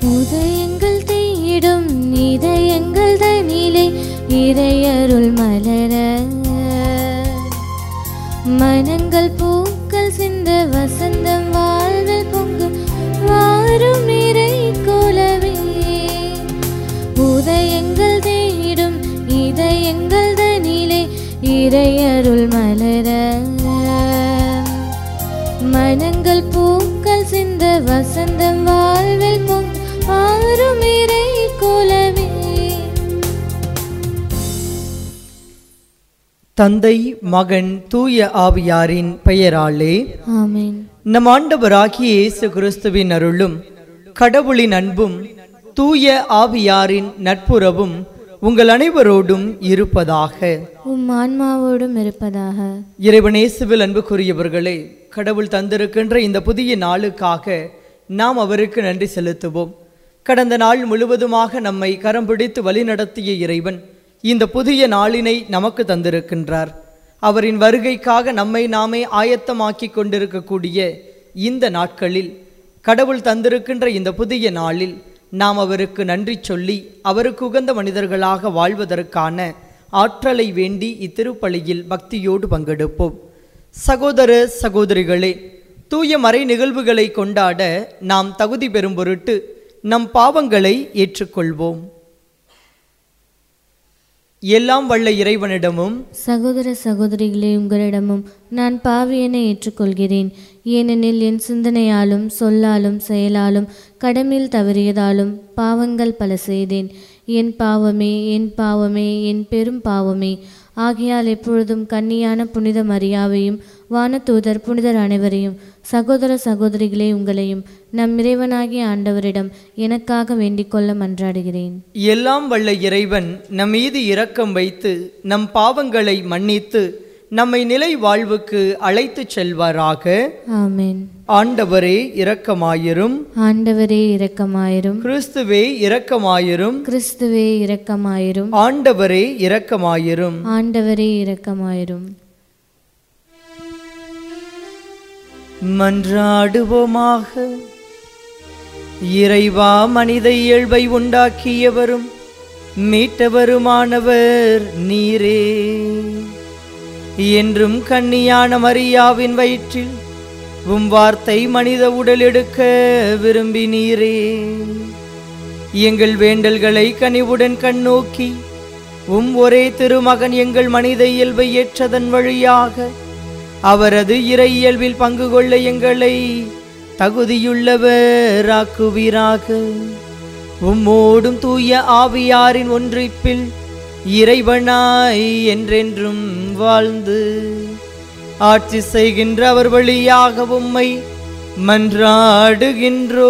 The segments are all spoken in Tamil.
உதயங்கள் தேடும் இதயங்கள் தனிலே இறையருள் மலர மனங்கள் பூக்கள் சிந்த வசந்தம் வாழ்வில் பொங்கும் வாரும் இறை கோலவே உதயங்கள் தேடும் இதயங்கள் தனிலே இறையருள் மலர மனங்கள் பூக்கள் சிந்த வசந்தம் வாழ்வில் பொங் ஆறும் இறை கோலவே தந்தை மகன் தூய ஆவியாரின் பெயராலே ஆமென் நம் ஆண்டவராகிய இயேசு கிறிஸ்துவின் அருளும் கடவுளின் அன்பும் தூய ஆவியாரின் நட்புறவும் உங்கள் அனைவரோடும் இருப்பதாக உம் ஆன்மாவோடும் இருப்பதாக இறைவனேசுவில் அன்புக்குரியவர்களே கடவுள் தந்திருக்கின்ற இந்த புதிய நாளுக்காக நாம் அவருக்கு நன்றி செலுத்துவோம் கடந்த நாள் முழுவதுமாக நம்மை கரம் பிடித்து வழிநடத்திய இறைவன் இந்த புதிய நாளினை நமக்கு தந்திருக்கின்றார் அவரின் வருகைக்காக நம்மை நாமே ஆயத்தமாக்கி கொண்டிருக்கக்கூடிய இந்த நாட்களில் கடவுள் தந்திருக்கின்ற இந்த புதிய நாளில் நாம் அவருக்கு நன்றி சொல்லி அவருக்கு உகந்த மனிதர்களாக வாழ்வதற்கான ஆற்றலை வேண்டி இத்திருப்பலியில் பக்தியோடு பங்கெடுப்போம் சகோதர சகோதரிகளே தூய மறை நிகழ்வுகளை கொண்டாட நாம் தகுதி பெறும் பொருட்டு நம் பாவங்களை ஏற்றுக்கொள்வோம் எல்லாம் வல்ல இறைவனிடமும் சகோதர சகோதரிகளே உங்களிடமும் நான் பாவியனை ஏற்றுக்கொள்கிறேன் ஏனெனில் என் சிந்தனையாலும் சொல்லாலும் செயலாலும் கடமையில் தவறியதாலும் பாவங்கள் பல செய்தேன் என் பாவமே என் பாவமே என் பெரும் பாவமே ஆகையால் எப்பொழுதும் கன்னியான புனித மரியாவையும் வானதூதர் புனிதர் அனைவரையும் சகோதர சகோதரிகளே உங்களையும் நம் இறைவனாகிய ஆண்டவரிடம் எனக்காக வேண்டிக் கொள்ள மன்றாடுகிறேன் எல்லாம் வல்ல இறைவன் நம் மீது இரக்கம் வைத்து நம் பாவங்களை மன்னித்து நம்மை நிலை வாழ்வுக்கு அழைத்துச் செல்வாராக ஆமென் ஆண்டவரே இரக்கமாயிரும் ஆண்டவரே இரக்கமாயிரும் கிறிஸ்துவே இரக்கமாயிரும் கிறிஸ்துவே இரக்கமாயிரும் ஆண்டவரே இரக்கமாயிரும் ஆண்டவரே இரக்கமாயிரும் மன்றாடுவோமாக இறைவா மனித இயல்பை உண்டாக்கியவரும் மீட்டவருமானவர் நீரே என்றும் கன்னியான மரியாவின் வயிற்றில் உம் வார்த்தை மனித உடல் எடுக்க விரும்பினீரே எங்கள் வேண்டல்களை கனிவுடன் கண்ணோக்கி உம் ஒரே திருமகன் எங்கள் மனித இயல்பை ஏற்றதன் வழியாக அவரது இறை இயல்பில் பங்கு கொள்ள எங்களை தகுதியுள்ளவராக்குவீராக உம்மோடும் தூய ஆவியாரின் ஒன்றிப்பில் இறைவனாய் என்றென்றும் வாழ்ந்து ஆட்சி செய்கின்ற அவர் வழியாக உம்மை மன்றாடுகின்றோ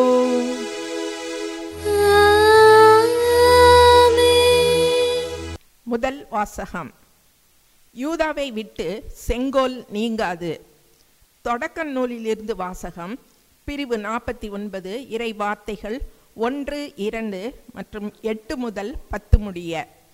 முதல் வாசகம் யூதாவை விட்டு செங்கோல் நீங்காது தொடக்க நூலிலிருந்து வாசகம் பிரிவு நாற்பத்தி ஒன்பது இறை வார்த்தைகள் ஒன்று இரண்டு மற்றும் எட்டு முதல் பத்து முடிய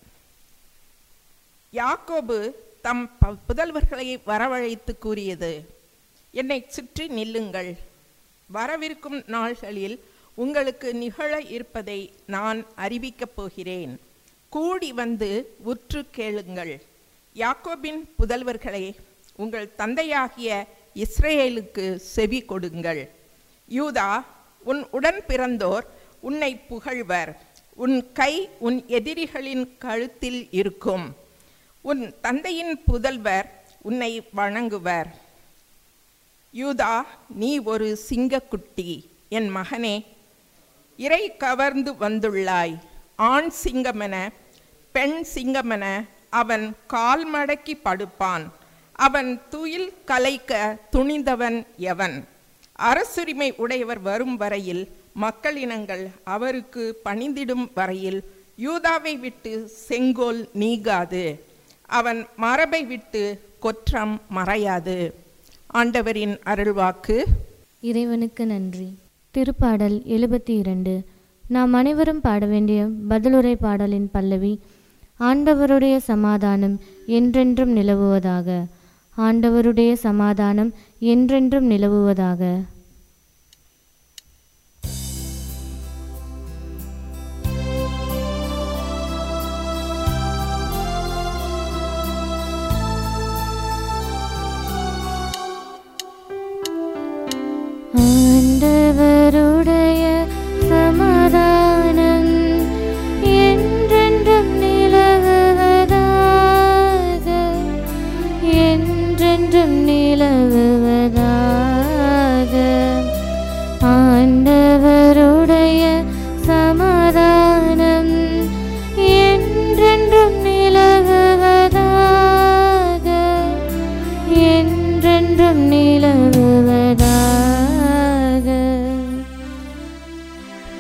யாக்கோபு தம் ப- புதல்வர்களை வரவழைத்து கூறியது என்னை சுற்றி நில்லுங்கள் வரவிருக்கும் நாள்களில் உங்களுக்கு நிகழ இருப்பதை நான் அறிவிக்கப் போகிறேன் கூடி வந்து உற்று கேளுங்கள் யாக்கோபின் புதல்வர்களே உங்கள் தந்தையாகிய இஸ்ரேலுக்கு செவி கொடுங்கள் யூதா உன் உடன் பிறந்தோர் உன்னை புகழ்வர் உன் கை உன் எதிரிகளின் கழுத்தில் இருக்கும் உன் தந்தையின் புதல்வர் உன்னை வணங்குவர் யூதா நீ ஒரு சிங்கக்குட்டி என் மகனே இறை கவர்ந்து வந்துள்ளாய் ஆண் சிங்கமென பெண் சிங்கமென அவன் கால் மடக்கி படுப்பான் அவன் துயில் கலைக்க துணிந்தவன் எவன் அரசுரிமை உடையவர் வரும் வரையில் மக்களினங்கள் அவருக்கு பணிந்திடும் வரையில் யூதாவை விட்டு செங்கோல் நீங்காது அவன் மரபை விட்டு கொற்றம் மறையாது ஆண்டவரின் அருள்வாக்கு இறைவனுக்கு நன்றி திருப்பாடல் எழுபத்தி இரண்டு நாம் அனைவரும் பாட வேண்டிய பதிலுரை பாடலின் பல்லவி ஆண்டவருடைய சமாதானம் என்றென்றும் நிலவுவதாக ஆண்டவருடைய சமாதானம் என்றென்றும் நிலவுவதாக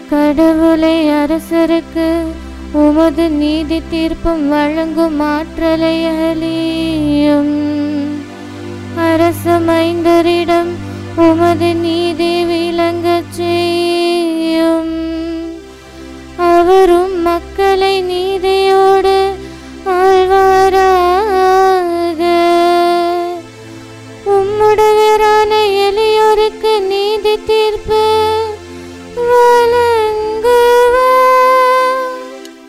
கடவுளை அரசருக்கு உமது நீதி தீர்ப்பும் வழங்கும் ஆற்றலை அளியும் அரச மைந்தரிடம் உமது நீதி விளங்கச் செய்யும் அவரும் மக்களை நீதியோடு ஆழ்வாராக உம்முடையரான எளியோருக்கு நீதி தீர்ப்பு வழங்குவார்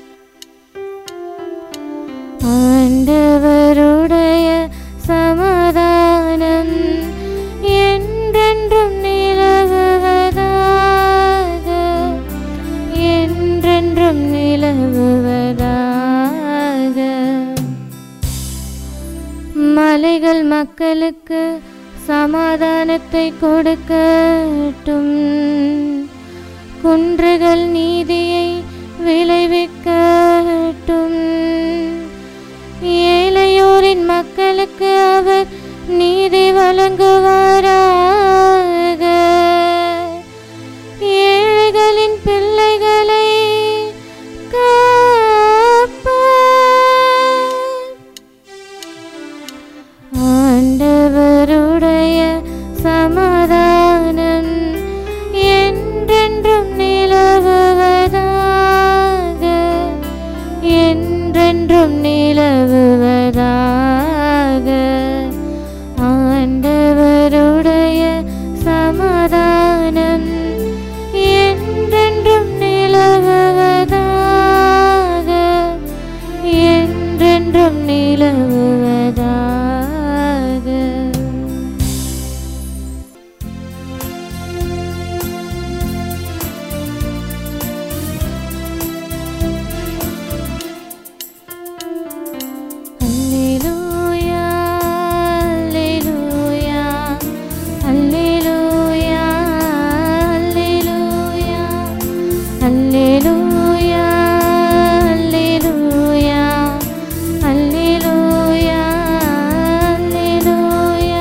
ஆண்டவருடைய சமாதானம் என்றென்றும் நிலவுவதாக என்றென்றும் நிலவுவதாக மலைகள் மக்களுக்கு சமாதானத்தை கொடுக்கட்டும் குன்றுகள் நீதியை விளைவிக்கட்டும் ஏழையோரின் மக்களுக்கு அவர் நீதி வழங்குவாராக ஏழைகளின் பிள்ளைகளை காப்பார் ஆண்டவருடைய சமாதானம் என்றென்றும் நிலவுவதாக என்றென்றும் நிலவுவதாக ஆண்டவருடைய சமாதானம் என்றென்றும் நிலவுவதாக என்றென்றும் நிலவுவதாக அல்லேலூயா அல்லேலூயா அல்லேலூயா அல்லேலூயா அல்லேலூயா அல்லேலூயா அல்லேலூயா அல்லேலூயா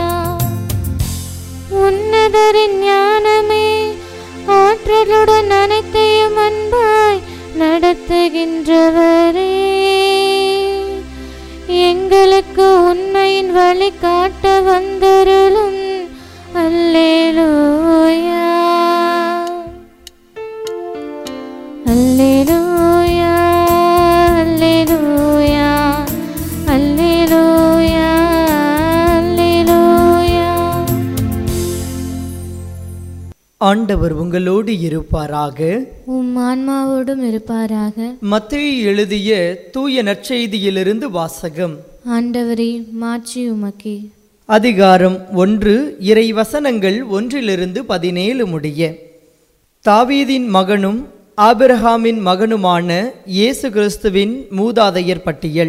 உன்னதரின் ஞானமே ஆற்றலுடன் அனைத்தையும் அன்பாய் நடத்துகின்றவரே எங்களுக்கு உண்மையின் வழி காட்ட வந்தருளும் அல்லேலூயா அல்லேலூயா அல்லேலூயா அல்லேலூயா அல்லேலூயா ஆண்டவர் உங்களோடு இருப்பாராக உம் ஆன்மாவோடும் இருப்பாராக மத்தேயு எழுதிய தூய நற்செய்தியிலிருந்து வாசகம் ஆண்டவரே மாட்சி உமக்கே அதிகாரம் ஒன்று இறை வசனங்கள் ஒன்றிலிருந்து பதினேழு முடிய தாவீதின் மகனும் ஆபிரகாமின் மகனுமான இயேசு கிறிஸ்துவின் மூதாதையர் பட்டியல்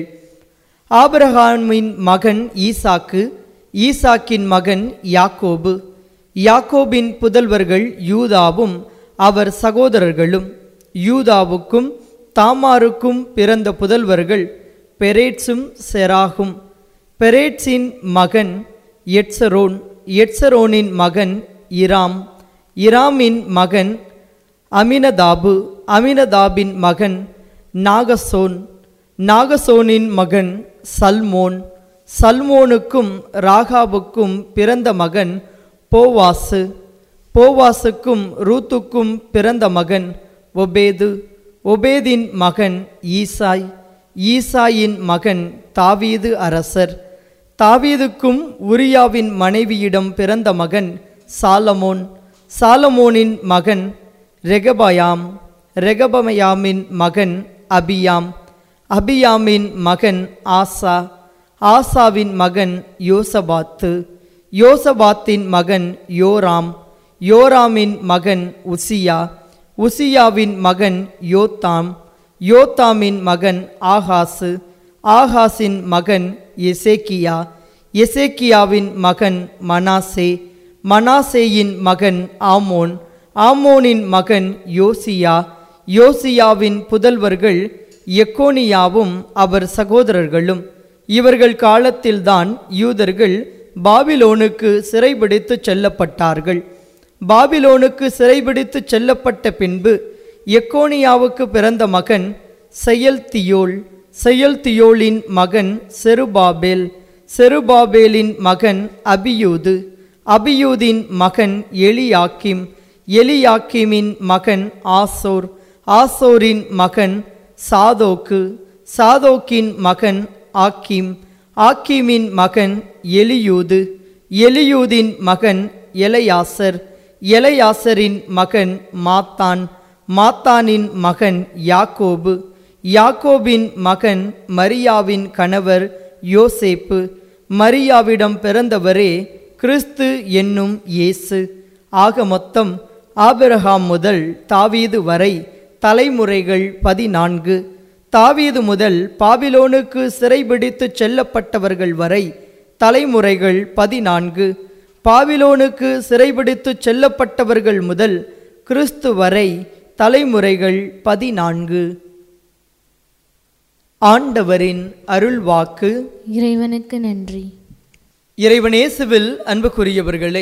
ஆபிரகாமின் மகன் ஈசாக்கு ஈசாக்கின் மகன் யாக்கோபு யாக்கோபின் புதல்வர்கள் யூதாவும் அவர் சகோதரர்களும் யூதாவுக்கும் தாமாருக்கும் பிறந்த புதல்வர்கள் பெரேட்ஸும் செராகும் பெரேட்ஸின் மகன் எட்சரோன் எட்சரோனின் மகன் இராம் இராமின் மகன் அமினதாபு அமினதாபின் மகன் நாகசோன் நாகசோனின் மகன் சல்மோன் சல்மோனுக்கும் ராகாவுக்கும் பிறந்த மகன் போவாசு போவாசுக்கும் ரூத்துக்கும் பிறந்த மகன் ஒபேது ஒபேதின் மகன் ஈசாய் ஈசாயின் மகன் தாவீது அரசர் தாவீதுக்கும் உரியாவின் மனைவியிடம் பிறந்த மகன் சாலமோன் சாலமோனின் மகன் ரெகபயாம் ரெகபமயாமின் மகன் அபியாம் அபியாமின் மகன் ஆசா ஆசாவின் மகன் யோசபாத்து யோசபாத்தின் மகன் யோராம் யோராமின் மகன் உசியா உசியாவின் மகன் யோத்தாம் யோத்தாமின் மகன் ஆகாசு ஆகாசின் மகன் எசேக்கியா எசேக்கியாவின் மகன் மனாசே மனாசேயின் மகன் ஆமோன் ஆமோனின் மகன் யோசியா யோசியாவின் புதல்வர்கள் எக்கோனியாவும் அவர் சகோதரர்களும் இவர்கள் காலத்தில்தான் யூதர்கள் பாபிலோனுக்கு சிறைபிடித்து செல்லப்பட்டார்கள் பாபிலோனுக்கு சிறைபிடித்து செல்லப்பட்ட பின்பு எக்கோனியாவுக்கு பிறந்த மகன் செயல்தியோல் செயல்தியோலின் மகன் செருபாபேல் செருபாபேலின் மகன் அபியூது அபியூதின் மகன் எலியாக்கிம் எலியாக்கிமின் மகன் ஆசோர் ஆசோரின் மகன் சாதோக்கு சாதோக்கின் மகன் ஆக்கிம் ஆக்கிமின் மகன் எலியூது எலியூதின் மகன் எலையாசர் எலையாசரின் மகன் மாத்தான் மாத்தானின் மகன் யாக்கோபு யாக்கோபின் மகன் மரியாவின் கணவர் யோசேப்பு மரியாவிடம் பிறந்தவரே கிறிஸ்து என்னும் இயேசு ஆக மொத்தம் ஆபிரகாம் முதல் தாவீது வரை தலைமுறைகள் பதினான்கு தாவீது முதல் பாபிலோனுக்கு சிறைபிடித்துச் செல்லப்பட்டவர்கள் வரை தலைமுறைகள் பதினான்கு பாபிலோனுக்கு சிறைபிடித்துச் செல்லப்பட்டவர்கள் முதல் கிறிஸ்து வரை தலைமுறைகள் பதினான்கு ஆண்டவரின் அருள்வாக்கு இறைவனுக்கு நன்றி இறைவனேசுவில் அன்புக்குரியவர்களே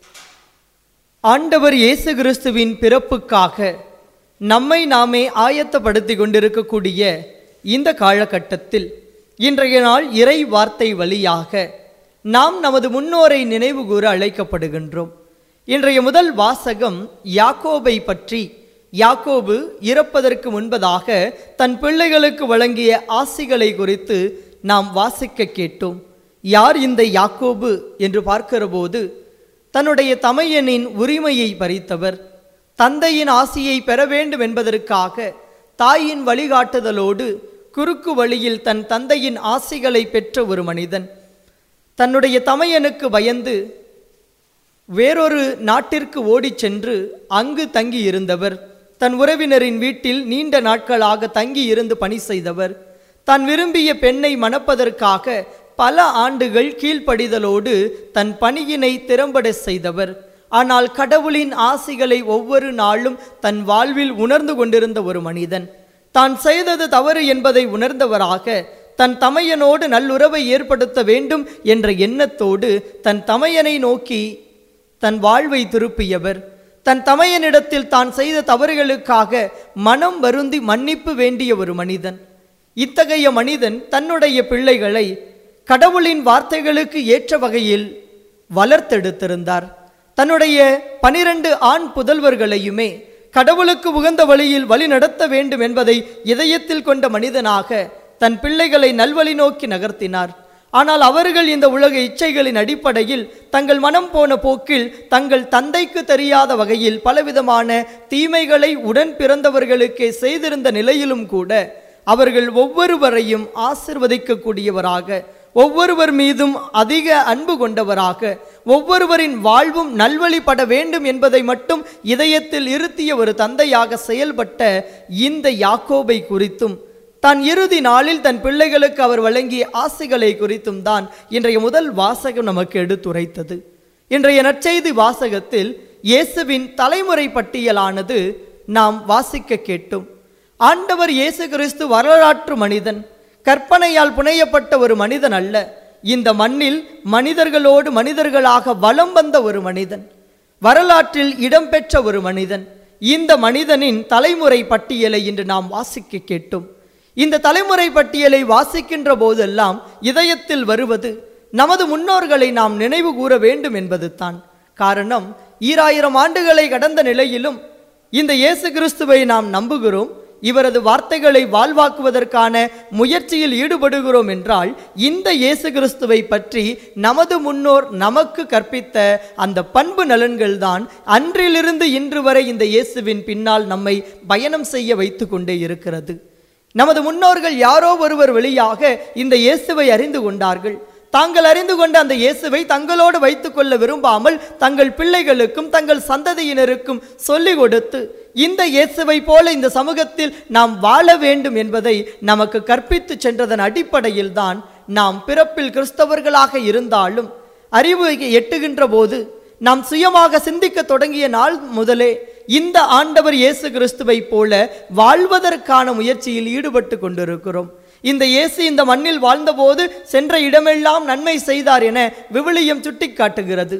ஆண்டவர் இயேசு கிறிஸ்துவின் பிறப்புக்காக நம்மை நாமே ஆயத்தப்படுத்தி கொண்டிருக்கக்கூடிய இந்த காலகட்டத்தில் இன்றைய நாள் இறை வார்த்தை வழியாக நாம் நமது முன்னோரை நினைவு கூற அழைக்கப்படுகின்றோம் இன்றைய முதல் வாசகம் யாக்கோபை பற்றி யாக்கோபு இறப்பதற்கு முன்பதாக தன் பிள்ளைகளுக்கு வழங்கிய ஆசிகளை குறித்து நாம் வாசிக்க கேட்டோம் யார் இந்த யாக்கோபு என்று பார்க்கிறபோது தன்னுடைய தமையனின் உரிமையை பறித்தவர் தந்தையின் ஆசியை பெற வேண்டும் என்பதற்காக தாயின் வழிகாட்டுதலோடு குறுக்கு வழியில் தன் தந்தையின் ஆசிகளை பெற்ற ஒரு மனிதன் தன்னுடைய தமையனுக்கு பயந்து வேறொரு நாட்டிற்கு ஓடிச் சென்று அங்கு தங்கி இருந்தவர் தன் உறவினரின் வீட்டில் நீண்ட நாட்களாக தங்கி இருந்து பணி செய்தவர் தான் விரும்பிய பெண்ணை மணப்பதற்காக பல ஆண்டுகள் கீழ்ப்படிதலோடு தன் பணியினை திறம்பட செய்தவர் ஆனால் கடவுளின் ஆசிகளை ஒவ்வொரு நாளும் தன் வாழ்வில் உணர்ந்து கொண்டிருந்த ஒரு மனிதன் தான் செய்தது தவறு என்பதை உணர்ந்தவராக தன் தமையனோடு நல்லுறவை ஏற்படுத்த வேண்டும் என்ற எண்ணத்தோடு தன் தமையனை நோக்கி தன் வாழ்வை திருப்பியவர் தன் தமையனிடத்தில் தான் செய்த தவறுகளுக்காக மனம் வருந்தி மன்னிப்பு வேண்டிய ஒரு மனிதன் இத்தகைய மனிதன் தன்னுடைய பிள்ளைகளை கடவுளின் வார்த்தைகளுக்கு ஏற்ற வகையில் வளர்த்தெடுத்திருந்தார் தன்னுடைய பனிரெண்டு ஆண் புதல்வர்களையுமே கடவுளுக்கு உகந்த வழியில் வழி நடத்த வேண்டும் என்பதை இதயத்தில் கொண்ட மனிதனாக தன் பிள்ளைகளை நல்வழி நோக்கி நகர்த்தினார் ஆனால் அவர்கள் இந்த உலக இச்சைகளின் அடிப்படையில் தங்கள் மனம் போன போக்கில் தங்கள் தந்தைக்கு தெரியாத வகையில் பலவிதமான தீமைகளை உடன் பிறந்தவர்களுக்கே செய்திருந்த நிலையிலும் கூட அவர்கள் ஒவ்வொருவரையும் ஆசிர்வதிக்கக்கூடியவராக ஒவ்வொருவர் மீதும் அதிக அன்பு கொண்டவராக ஒவ்வொருவரின் வாழ்வும் நல்வழிப்பட வேண்டும் என்பதை மட்டும் இதயத்தில் இருத்திய ஒரு தந்தையாக செயல்பட்ட இந்த யாக்கோபை குறித்தும் தான் இறுதி நாளில் தன் பிள்ளைகளுக்கு அவர் வழங்கிய ஆசைகளை குறித்தும் தான் இன்றைய முதல் வாசகம் நமக்கு எடுத்துரைத்தது இன்றைய நற்செய்தி வாசகத்தில் இயேசுவின் தலைமுறை பட்டியலானது நாம் வாசிக்க கேட்டோம் ஆண்டவர் இயேசு கிறிஸ்து வரலாற்று மனிதன் கற்பனையால் புனையப்பட்ட ஒரு மனிதன் அல்ல இந்த மண்ணில் மனிதர்களோடு மனிதர்களாக வலம் வந்த ஒரு மனிதன் வரலாற்றில் இடம்பெற்ற ஒரு மனிதன் இந்த மனிதனின் தலைமுறை பட்டியலை இன்று நாம் வாசிக்க கேட்டோம் இந்த தலைமுறை பட்டியலை வாசிக்கின்ற போதெல்லாம் இதயத்தில் வருவது நமது முன்னோர்களை நாம் நினைவு கூற வேண்டும் என்பது தான் காரணம் ஈராயிரம் ஆண்டுகளை கடந்த நிலையிலும் இந்த இயேசு கிறிஸ்துவை நாம் நம்புகிறோம் இவரது வார்த்தைகளை வாழ்வாக்குவதற்கான முயற்சியில் ஈடுபடுகிறோம் என்றால் இந்த இயேசு கிறிஸ்துவை பற்றி நமது முன்னோர் நமக்கு கற்பித்த அந்த பண்பு நலன்கள் தான் அன்றிலிருந்து இன்று வரை இந்த இயேசுவின் பின்னால் நம்மை பயணம் செய்ய வைத்து கொண்டே இருக்கிறது நமது முன்னோர்கள் யாரோ ஒருவர் வழியாக இந்த இயேசுவை அறிந்து கொண்டார்கள் தாங்கள் அறிந்து கொண்ட அந்த இயேசுவை தங்களோடு வைத்துக்கொள்ள விரும்பாமல் தங்கள் பிள்ளைகளுக்கும் தங்கள் சந்ததியினருக்கும் சொல்லிக் கொடுத்து இந்த இயேசுவை போல இந்த சமூகத்தில் நாம் வாழ வேண்டும் என்பதை நமக்கு கற்பித்து சென்றதன் அடிப்படையில் தான் நாம் பிறப்பில் கிறிஸ்தவர்களாக இருந்தாலும் அறிவு எட்டுகின்ற போது நாம் சுயமாக சிந்திக்க தொடங்கிய நாள் முதலே இந்த ஆண்டவர் இயேசு கிறிஸ்துவை போல வாழ்வதற்கான முயற்சியில் ஈடுபட்டு கொண்டிருக்கிறோம் இந்த இயேசு இந்த மண்ணில் வாழ்ந்தபோது சென்ற இடமெல்லாம் நன்மை செய்தார் என விவிலியம் சுட்டிக்காட்டுகிறது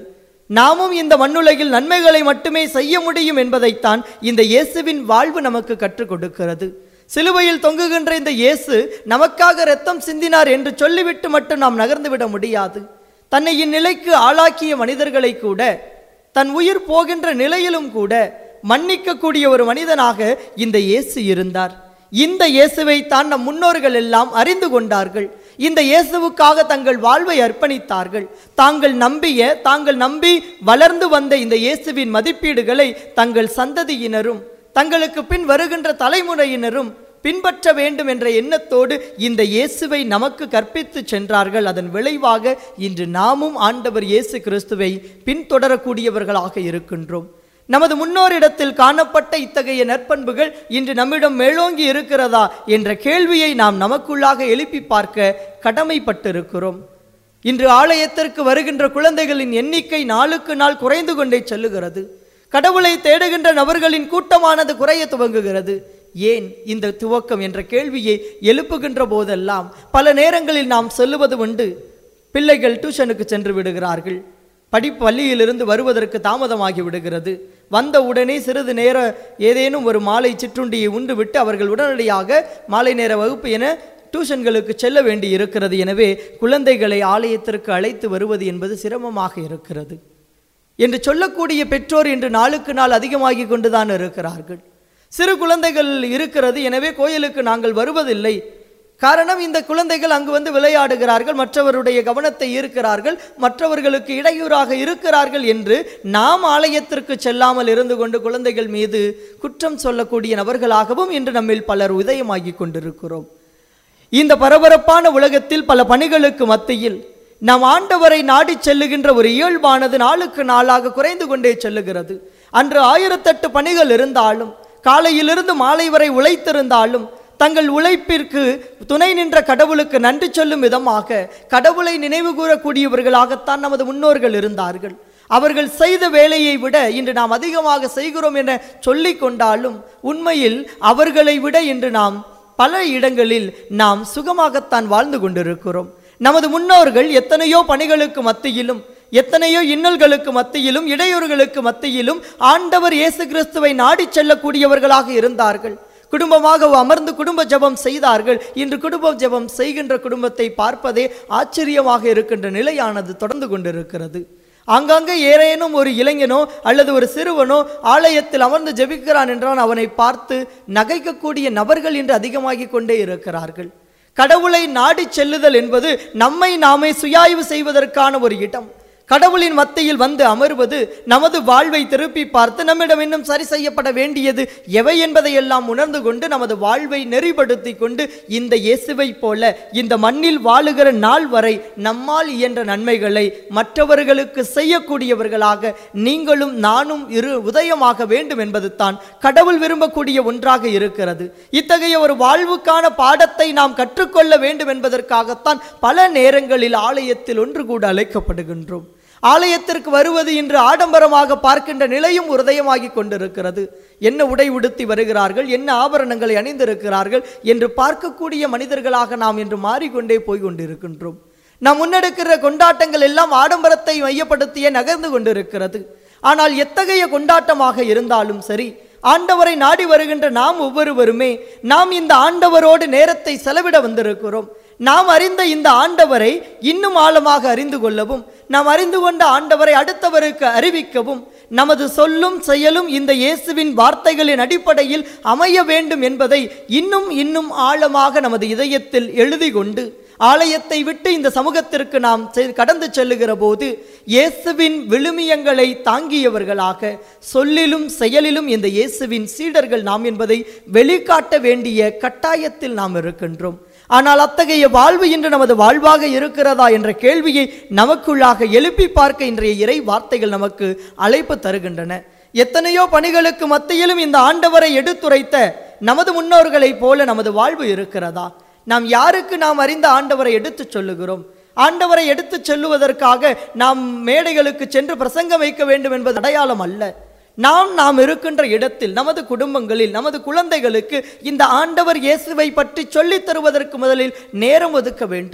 நாமும் இந்த மண்ணுலகில் நன்மைகளை மட்டுமே செய்ய முடியும் என்பதைத்தான் இந்த இயேசுவின் வாழ்வு நமக்கு கற்றுக் கொடுக்கிறது சிலுவையில் தொங்குகின்ற இந்த இயேசு நமக்காக இரத்தம் சிந்தினார் என்று சொல்லிவிட்டு மட்டும் நாம் நகர்ந்துவிட முடியாது தன்னை இந்நிலைக்கு ஆளாக்கிய மனிதர்களை கூட தன் உயிர் போகின்ற நிலையிலும் கூட மன்னிக்கக்கூடிய ஒரு மனிதனாக இந்த இயேசு இருந்தார் இந்த இயேசுவை தான் நம் முன்னோர்கள் எல்லாம் அறிந்து கொண்டார்கள் இந்த இயேசுவுக்காக தங்கள் வாழ்வை அர்ப்பணித்தார்கள் தாங்கள் நம்பிய தாங்கள் நம்பி வளர்ந்து வந்த இந்த இயேசுவின் மதிப்பீடுகளை தங்கள் சந்ததியினரும் தங்களுக்கு பின் வருகின்ற தலைமுறையினரும் பின்பற்ற வேண்டும் என்ற எண்ணத்தோடு இந்த இயேசுவை நமக்கு கற்பித்து சென்றார்கள் அதன் விளைவாக இன்று நாமும் ஆண்டவர் இயேசு கிறிஸ்துவை பின்தொடரக்கூடியவர்களாக இருக்கின்றோம் நமது முன்னோரிடத்தில் காணப்பட்ட இத்தகைய நற்பண்புகள் இன்று நம்மிடம் மேலோங்கி இருக்கிறதா என்ற கேள்வியை நாம் நமக்குள்ளாக எழுப்பி பார்க்க கடமைப்பட்டிருக்கிறோம் இன்று ஆலயத்திற்கு வருகின்ற குழந்தைகளின் எண்ணிக்கை நாளுக்கு நாள் குறைந்து கொண்டே செல்லுகிறது கடவுளை தேடுகின்ற நபர்களின் கூட்டமானது குறைய துவங்குகிறது ஏன் இந்த துவக்கம் என்ற கேள்வியை எழுப்புகின்ற போதெல்லாம் பல நேரங்களில் நாம் சொல்லுவது உண்டு பிள்ளைகள் டியூஷனுக்கு சென்று விடுகிறார்கள் படி பள்ளியிலிருந்து வருவதற்கு தாமதமாகி விடுகிறது வந்த உடனே சிறிது நேர ஏதேனும் ஒரு மாலை சிற்றுண்டியை உண்டு விட்டு அவர்கள் உடனடியாக மாலை நேர வகுப்பு என டியூஷன்களுக்கு செல்ல வேண்டி இருக்கிறது எனவே குழந்தைகளை ஆலயத்திற்கு அழைத்து வருவது என்பது சிரமமாக இருக்கிறது என்று சொல்லக்கூடிய பெற்றோர் இன்று நாளுக்கு நாள் அதிகமாகி கொண்டுதான் இருக்கிறார்கள் சிறு குழந்தைகள் இருக்கிறது எனவே கோயிலுக்கு நாங்கள் வருவதில்லை காரணம் இந்த குழந்தைகள் அங்கு வந்து விளையாடுகிறார்கள் மற்றவருடைய கவனத்தை ஈர்க்கிறார்கள் மற்றவர்களுக்கு இடையூறாக இருக்கிறார்கள் என்று நாம் ஆலயத்திற்கு செல்லாமல் இருந்து கொண்டு குழந்தைகள் மீது குற்றம் சொல்லக்கூடிய நபர்களாகவும் இன்று நம்மில் பலர் உதயமாகி கொண்டிருக்கிறோம் இந்த பரபரப்பான உலகத்தில் பல பணிகளுக்கு மத்தியில் நாம் ஆண்டவரை நாடிச் செல்லுகின்ற ஒரு இயல்பானது நாளுக்கு நாளாக குறைந்து கொண்டே செல்லுகிறது அன்று ஆயிரத்தெட்டு பணிகள் இருந்தாலும் காலையிலிருந்து மாலை வரை உழைத்திருந்தாலும் தங்கள் உழைப்பிற்கு துணை நின்ற கடவுளுக்கு நன்றி சொல்லும் விதமாக கடவுளை நினைவு கூறக்கூடியவர்களாகத்தான் நமது முன்னோர்கள் இருந்தார்கள் அவர்கள் செய்த வேலையை விட இன்று நாம் அதிகமாக செய்கிறோம் என சொல்லிக் கொண்டாலும் உண்மையில் அவர்களை விட இன்று நாம் பல இடங்களில் நாம் சுகமாகத்தான் வாழ்ந்து கொண்டிருக்கிறோம் நமது முன்னோர்கள் எத்தனையோ பணிகளுக்கு மத்தியிலும் எத்தனையோ இன்னல்களுக்கு மத்தியிலும் இடையூறுகளுக்கு மத்தியிலும் ஆண்டவர் இயேசு கிறிஸ்துவை நாடிச் செல்லக்கூடியவர்களாக இருந்தார்கள் குடும்பமாக அமர்ந்து குடும்ப ஜெபம் செய்தார்கள் இன்று குடும்ப ஜெபம் செய்கின்ற குடும்பத்தை பார்ப்பதே ஆச்சரியமாக இருக்கின்ற நிலையானது தொடர்ந்து கொண்டிருக்கிறது ஆங்காங்கே ஏறேனும் ஒரு இளைஞனோ அல்லது ஒரு சிறுவனோ ஆலயத்தில் அமர்ந்து ஜெபிக்கிறான் என்றால் அவனை பார்த்து நகைக்கக்கூடிய நபர்கள் இன்று அதிகமாகிக் கொண்டே இருக்கிறார்கள் கடவுளை நாடிச் செல்லுதல் என்பது நம்மை நாமே சுயாய்வு செய்வதற்கான ஒரு இடம் கடவுளின் மத்தியில் வந்து அமர்வது நமது வாழ்வை திருப்பி பார்த்து நம்மிடம் இன்னும் சரி செய்யப்பட வேண்டியது எவை என்பதையெல்லாம் உணர்ந்து கொண்டு நமது வாழ்வை நெறிப்படுத்தி கொண்டு இந்த இயேசுவை போல இந்த மண்ணில் வாழுகிற நாள் வரை நம்மால் இயன்ற நன்மைகளை மற்றவர்களுக்கு செய்யக்கூடியவர்களாக நீங்களும் நானும் இரு உதயமாக வேண்டும் என்பது தான் கடவுள் விரும்பக்கூடிய ஒன்றாக இருக்கிறது இத்தகைய ஒரு வாழ்வுக்கான பாடத்தை நாம் கற்றுக்கொள்ள வேண்டும் என்பதற்காகத்தான் பல நேரங்களில் ஆலயத்தில் ஒன்று கூட அழைக்கப்படுகின்றோம் ஆலயத்திற்கு வருவது இன்று ஆடம்பரமாக பார்க்கின்ற நிலையும் உதயமாகி கொண்டிருக்கிறது என்ன உடை உடுத்தி வருகிறார்கள் என்ன ஆபரணங்களை அணிந்திருக்கிறார்கள் என்று பார்க்கக்கூடிய மனிதர்களாக நாம் இன்று மாறிக்கொண்டே போய் கொண்டிருக்கின்றோம் நாம் முன்னெடுக்கிற கொண்டாட்டங்கள் எல்லாம் ஆடம்பரத்தை மையப்படுத்தியே நகர்ந்து கொண்டிருக்கிறது ஆனால் எத்தகைய கொண்டாட்டமாக இருந்தாலும் சரி ஆண்டவரை நாடி வருகின்ற நாம் ஒவ்வொருவருமே நாம் இந்த ஆண்டவரோடு நேரத்தை செலவிட வந்திருக்கிறோம் நாம் அறிந்த இந்த ஆண்டவரை இன்னும் ஆழமாக அறிந்து கொள்ளவும் நாம் அறிந்து கொண்ட ஆண்டவரை அடுத்தவருக்கு அறிவிக்கவும் நமது சொல்லும் செயலும் இந்த இயேசுவின் வார்த்தைகளின் அடிப்படையில் அமைய வேண்டும் என்பதை இன்னும் இன்னும் ஆழமாக நமது இதயத்தில் எழுதி கொண்டு ஆலயத்தை விட்டு இந்த சமூகத்திற்கு நாம் செ- கடந்து செல்லுகிற போது இயேசுவின் விழுமியங்களை தாங்கியவர்களாக சொல்லிலும் செயலிலும் இந்த இயேசுவின் சீடர்கள் நாம் என்பதை வெளிக்காட்ட வேண்டிய கட்டாயத்தில் நாம் இருக்கின்றோம் ஆனால் அத்தகைய வாழ்வு இன்று நமது வாழ்வாக இருக்கிறதா என்ற கேள்வியை நமக்குள்ளாக எழுப்பி பார்க்க இன்றைய இறை வார்த்தைகள் நமக்கு அழைப்பு தருகின்றன எத்தனையோ பணிகளுக்கு மத்தியிலும் இந்த ஆண்டவரை எடுத்துரைத்த நமது முன்னோர்களைப் போல நமது வாழ்வு இருக்கிறதா நாம் யாருக்கு நாம் அறிந்த ஆண்டவரை எடுத்துச் சொல்லுகிறோம் ஆண்டவரை எடுத்துச் சொல்லுவதற்காக நாம் மேடைகளுக்கு சென்று பிரசங்கம் வைக்க வேண்டும் என்பது அடையாளம் அல்ல நாம் நாம் இருக்கின்ற இடத்தில் நமது குடும்பங்களில் நமது குழந்தைகளுக்கு இந்த ஆண்டவர் இயேசுவை பற்றி சொல்லித் தருவதற்கு முதலில் நேரம் ஒதுக்க வேண்டும்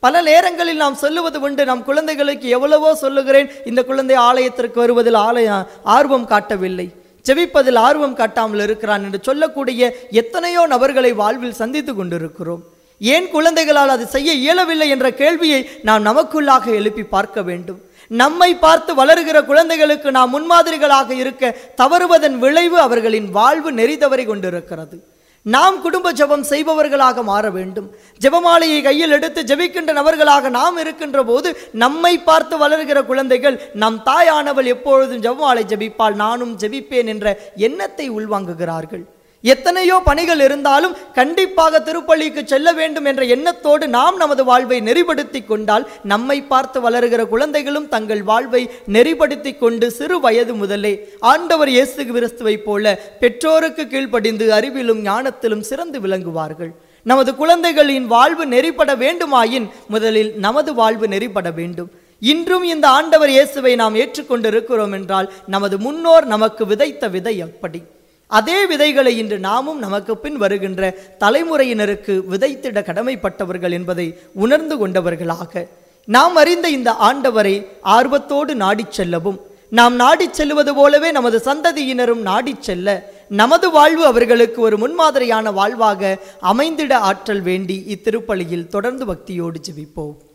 பல நேரங்களில் நாம் சொல்லுவது உண்டு நம் குழந்தைகளுக்கு எவ்வளவோ சொல்லுகிறேன் இந்த குழந்தை ஆலயத்திற்கு வருவதில் ஆலய ஆர்வம் காட்டவில்லை ஜெபிப்பதில் ஆர்வம் காட்டாமல் இருக்கிறான் என்று சொல்லக்கூடிய எத்தனையோ நபர்களை வாழ்வில் சந்தித்து கொண்டிருக்கிறோம் ஏன் குழந்தைகளால் அது செய்ய இயலவில்லை என்ற கேள்வியை நாம் நமக்குள்ளாக எழுப்பி பார்க்க வேண்டும் நம்மை பார்த்து வளருகிற குழந்தைகளுக்கு நாம் முன்மாதிரிகளாக இருக்க தவறுவதன் விளைவு அவர்களின் வாழ்வு நெறி தவறி கொண்டிருக்கிறது நாம் குடும்ப ஜெபம் செய்பவர்களாக மாற வேண்டும் ஜெபமாலையை கையில் எடுத்து ஜெபிக்கின்ற நபர்களாக நாம் இருக்கின்ற போது நம்மை பார்த்து வளர்கிற குழந்தைகள் நம் தாயானவள் எப்பொழுதும் ஜெபமாலை ஜெபிப்பால் நானும் ஜெபிப்பேன் என்ற எண்ணத்தை உள்வாங்குகிறார்கள் எத்தனையோ பணிகள் இருந்தாலும் கண்டிப்பாக திருப்பள்ளிக்கு செல்ல வேண்டும் என்ற எண்ணத்தோடு நாம் நமது வாழ்வை நெறிப்படுத்தி கொண்டால் நம்மை பார்த்து வளருகிற குழந்தைகளும் தங்கள் வாழ்வை நெறிப்படுத்தி கொண்டு சிறு வயது முதலே ஆண்டவர் இயேசு கிறிஸ்துவைப் போல பெற்றோருக்கு கீழ்ப்படிந்து அறிவிலும் ஞானத்திலும் சிறந்து விளங்குவார்கள் நமது குழந்தைகளின் வாழ்வு நெறிப்பட வேண்டுமாயின் முதலில் நமது வாழ்வு நெறிப்பட வேண்டும் இன்றும் இந்த ஆண்டவர் இயேசுவை நாம் ஏற்றுக்கொண்டிருக்கிறோம் என்றால் நமது முன்னோர் நமக்கு விதைத்த விதை அப்படி அதே விதைகளை இன்று நாமும் நமக்கு பின் வருகின்ற தலைமுறையினருக்கு விதைத்திட கடமைப்பட்டவர்கள் என்பதை உணர்ந்து கொண்டவர்களாக நாம் அறிந்த இந்த ஆண்டவரை ஆர்வத்தோடு நாடிச் செல்லவும் நாம் நாடிச் செல்வது போலவே நமது சந்ததியினரும் நாடிச் செல்ல நமது வாழ்வு அவர்களுக்கு ஒரு முன்மாதிரியான வாழ்வாக அமைந்திட ஆற்றல் வேண்டி இத்திருப்பலியில் தொடர்ந்து பக்தியோடு ஜெபிப்போம்